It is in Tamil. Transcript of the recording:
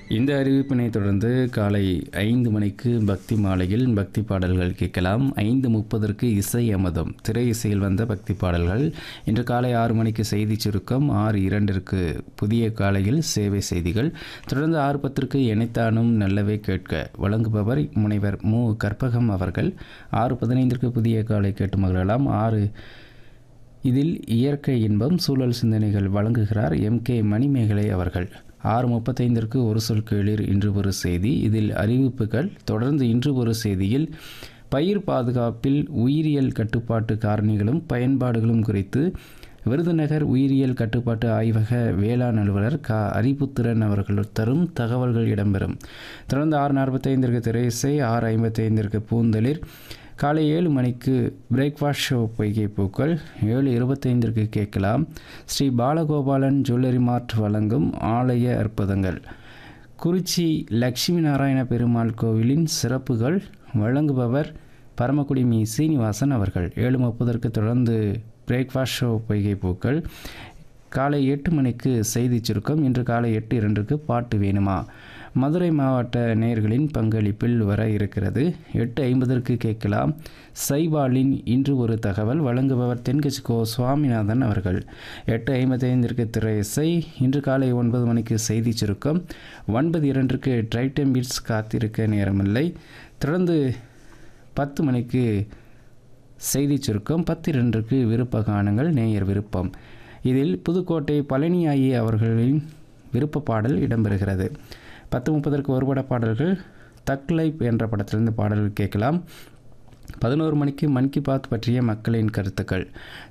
இந்த அறிவிப்பினை தொடர்ந்து காலை ஐந்து மணிக்கு பக்தி மாலையில் பக்தி பாடல்கள் கேட்கலாம் ஐந்து முப்பதற்கு இசை அமதம் திரை இசையில் வந்த பக்தி பாடல்கள் இன்று காலை ஆறு மணிக்கு செய்தி சுருக்கம் ஆறு இரண்டிற்கு புதிய காலையில் சேவை செய்திகள் தொடர்ந்து ஆறு பத்திற்கு இணைத்தானும் நல்லவே கேட்க வழங்குபவர் முனைவர் மு கற்பகம் அவர்கள் ஆறு பதினைந்திற்கு புதிய காலை கேட்டு மகிழலாம் ஆறு இதில் இயற்கை இன்பம் சூழல் சிந்தனைகள் வழங்குகிறார் எம் கே மணிமேகலை அவர்கள் ஆறு முப்பத்தைந்திற்கு ஒரு சொல் கேளிர் இன்று ஒரு செய்தி இதில் அறிவிப்புகள் தொடர்ந்து இன்று ஒரு செய்தியில் பயிர் பாதுகாப்பில் உயிரியல் கட்டுப்பாட்டு காரணிகளும் பயன்பாடுகளும் குறித்து விருதுநகர் உயிரியல் கட்டுப்பாட்டு ஆய்வக வேளாண் அலுவலர் க அறிவுத்திறன் அவர்கள் தரும் தகவல்கள் இடம்பெறும் தொடர்ந்து ஆறு நாற்பத்தைந்திற்கு திரையிசை ஆறு ஐம்பத்தைந்திற்கு பூந்தளிர் காலை ஏழு மணிக்கு பிரேக்ஃபாஸ்ட் ஷோ பொய்கை பூக்கள் ஏழு இருபத்தைந்திற்கு கேட்கலாம் ஸ்ரீ பாலகோபாலன் ஜுவல்லரி மார்ட் வழங்கும் ஆலய அற்புதங்கள் குறிச்சி லக்ஷ்மி நாராயண பெருமாள் கோவிலின் சிறப்புகள் வழங்குபவர் பரமக்குடி மீ சீனிவாசன் அவர்கள் ஏழு முப்பதற்கு தொடர்ந்து பிரேக்ஃபாஸ்ட் ஷோ பொய்கை பூக்கள் காலை எட்டு மணிக்கு செய்தி சுருக்கம் இன்று காலை எட்டு இரண்டுக்கு பாட்டு வேணுமா மதுரை மாவட்ட நேயர்களின் பங்களிப்பில் வர இருக்கிறது எட்டு ஐம்பதற்கு கேட்கலாம் சைபாலின் இன்று ஒரு தகவல் வழங்குபவர் தென்கட்சி கோ சுவாமிநாதன் அவர்கள் எட்டு ஐம்பத்தைந்திற்கு திரை இசை இன்று காலை ஒன்பது மணிக்கு செய்தி சுருக்கம் ஒன்பது இரண்டுக்கு ட்ரைட்டம் பீட்ஸ் காத்திருக்க நேரமில்லை தொடர்ந்து பத்து மணிக்கு செய்தி சுருக்கம் பத்து இரண்டுக்கு விருப்ப காணுங்கள் நேயர் விருப்பம் இதில் புதுக்கோட்டை பழனியாயி அவர்களின் விருப்ப பாடல் இடம்பெறுகிறது பத்து முப்பதற்கு ஒருபட பாடல்கள் தக் லைஃப் என்ற படத்திலிருந்து பாடல்கள் கேட்கலாம் பதினோரு மணிக்கு மன் கி பாத் பற்றிய மக்களின் கருத்துக்கள்